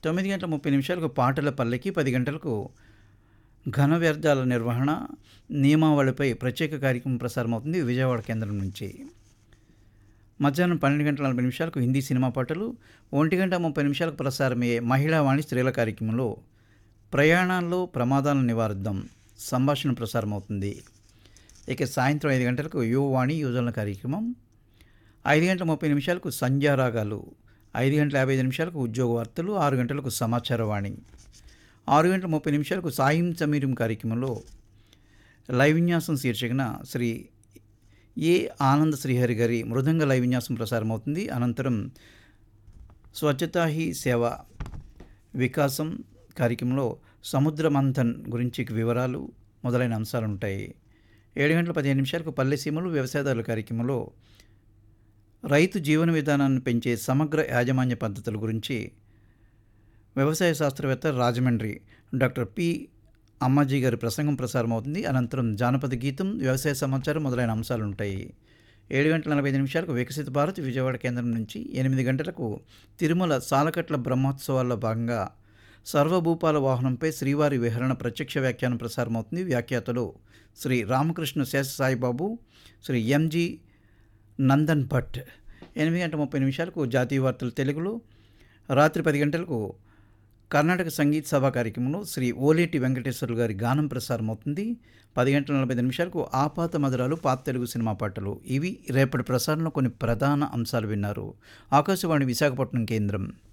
తొమ్మిది గంటల ముప్పై నిమిషాలకు పాటల పల్లెకి పది గంటలకు ఘన వ్యర్థాల నిర్వహణ నియమావళిపై ప్రత్యేక కార్యక్రమం ప్రసారం అవుతుంది విజయవాడ కేంద్రం నుంచి మధ్యాహ్నం పన్నెండు గంటల నలభై నిమిషాలకు హిందీ సినిమా పాటలు ఒంటి గంట ముప్పై నిమిషాలకు ప్రసారమయ్యే మహిళా వాణి స్త్రీల కార్యక్రమంలో ప్రయాణాల్లో ప్రమాదాలను నివారిద్దాం సంభాషణ ప్రసారం అవుతుంది ఇక సాయంత్రం ఐదు గంటలకు యువవాణి యువజనుల కార్యక్రమం ఐదు గంటల ముప్పై నిమిషాలకు సంధ్యారాగాలు ఐదు గంటల యాభై ఐదు నిమిషాలకు ఉద్యోగ వార్తలు ఆరు గంటలకు సమాచార వాణి ఆరు గంటల ముప్పై నిమిషాలకు సాయం సమీరం కార్యక్రమంలో లైవ్ విన్యాసం శీర్షికన శ్రీ ఏ ఆనంద్ శ్రీహరి గారి మృదంగ లైవ్ విన్యాసం ప్రసారం అవుతుంది అనంతరం స్వచ్ఛతా హీ సేవ వికాసం కార్యక్రమంలో సముద్ర మంథన్ గురించి వివరాలు మొదలైన అంశాలు ఉంటాయి ఏడు గంటల పదిహేను నిమిషాలకు పల్లెసీమలు వ్యవసాయదారుల కార్యక్రమంలో రైతు జీవన విధానాన్ని పెంచే సమగ్ర యాజమాన్య పద్ధతుల గురించి వ్యవసాయ శాస్త్రవేత్త రాజమండ్రి డాక్టర్ పి అమ్మాజీ గారి ప్రసంగం ప్రసారం అవుతుంది అనంతరం జానపద గీతం వ్యవసాయ సమాచారం మొదలైన అంశాలు ఉంటాయి ఏడు గంటల నలభై ఐదు నిమిషాలకు వికసిత భారత్ విజయవాడ కేంద్రం నుంచి ఎనిమిది గంటలకు తిరుమల సాలకట్ల బ్రహ్మోత్సవాల్లో భాగంగా సర్వభూపాల వాహనంపై శ్రీవారి విహరణ ప్రత్యక్ష వ్యాఖ్యానం ప్రసారం అవుతుంది వ్యాఖ్యాతలు శ్రీ రామకృష్ణ శేష సాయిబాబు శ్రీ ఎంజి నందన్ భట్ ఎనిమిది గంటల ముప్పై నిమిషాలకు జాతీయ వార్తలు తెలుగులో రాత్రి పది గంటలకు కర్ణాటక సంగీత సభ కార్యక్రమంలో శ్రీ ఓలేటి వెంకటేశ్వర్లు గారి గానం ప్రసారం అవుతుంది పది గంటల నలభై ఐదు నిమిషాలకు ఆపాత మధురాలు పాత తెలుగు సినిమా పాటలు ఇవి రేపటి ప్రసారంలో కొన్ని ప్రధాన అంశాలు విన్నారు ఆకాశవాణి విశాఖపట్నం కేంద్రం